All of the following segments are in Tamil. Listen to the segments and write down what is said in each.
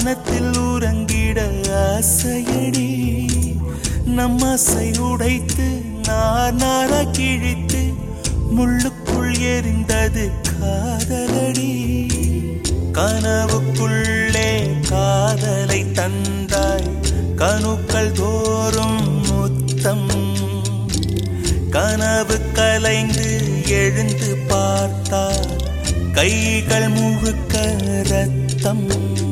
வானத்தில் உறங்கிட ஆசையடி நம் ஆசை உடைத்து நார் நாரா கிழித்து முள்ளுக்குள் எரிந்தது காதலடி கனவுக்குள்ளே காதலை தந்தாய் கணுக்கள் தோறும் முத்தம் கனவு கலைந்து எழுந்து பார்த்தார் கைகள் முழுக்க ரத்தம்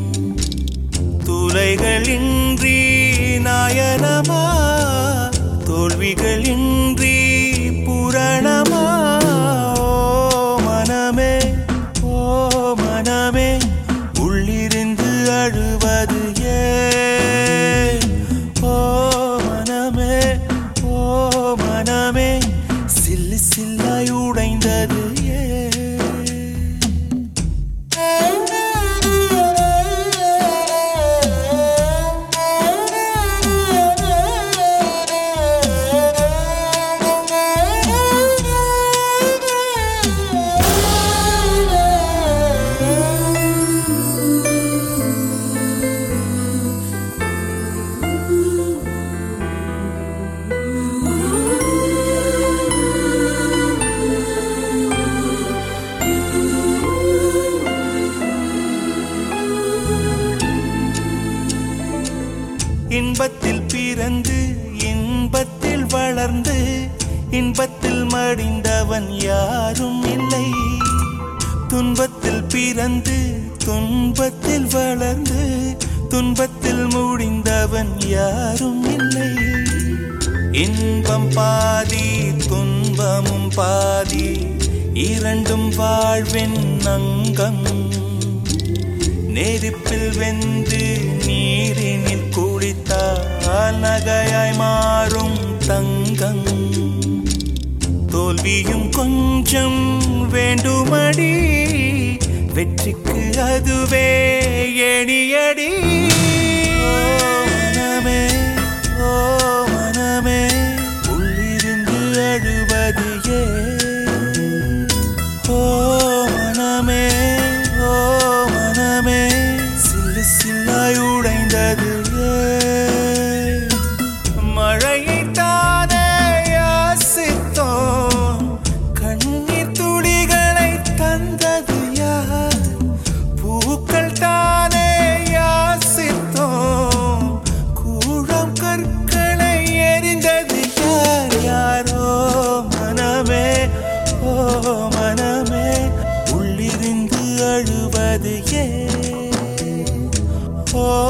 துளைகளின்றி நாயனமா தோல்விகளின்றி புரணமா ஓ மனமே ஓ மனமே உள்ளிருந்து அழுவது ஏன் ஓ மனமே ஓ மனமே சில்லு சில்லாய் உடைந்தது ஏன் இன்பத்தில் பிறந்து இன்பத்தில் வளர்ந்து இன்பத்தில் மடிந்தவன் யாரும் இல்லை துன்பத்தில் பிறந்து துன்பத்தில் வளர்ந்து துன்பத்தில் முடிந்தவன் யாரும் இல்லை இன்பம் பாதி துன்பமும் பாதி இரண்டும் வாழ்வின் அங்கம் நெருப்பில் வெந்து நீரினில் குளித்தால் நகையாய் மாறும் தங்கம் தோல்வியும் கொஞ்சம் வேண்டுமடி வெற்றிக்கு அதுவே எணியடி ஓ மனமே ஓ மனமே உள்ளிருந்து அழுவது ஏன் ஓ மனமே ஓ மனமே சில்லு சில்லாய் உடைந்தது ஏன்? மழையைத் தானே யாசித்தோம் கண்ணீர் துளிகளை தந்தது யார் பூக்கள் தானே யாசித்தோம் கூழம் கற்களை எரிந்தது யார் யாரோ மனமே ஓ மனமே உள்ளிருந்து அழுவது ஏன் ஓ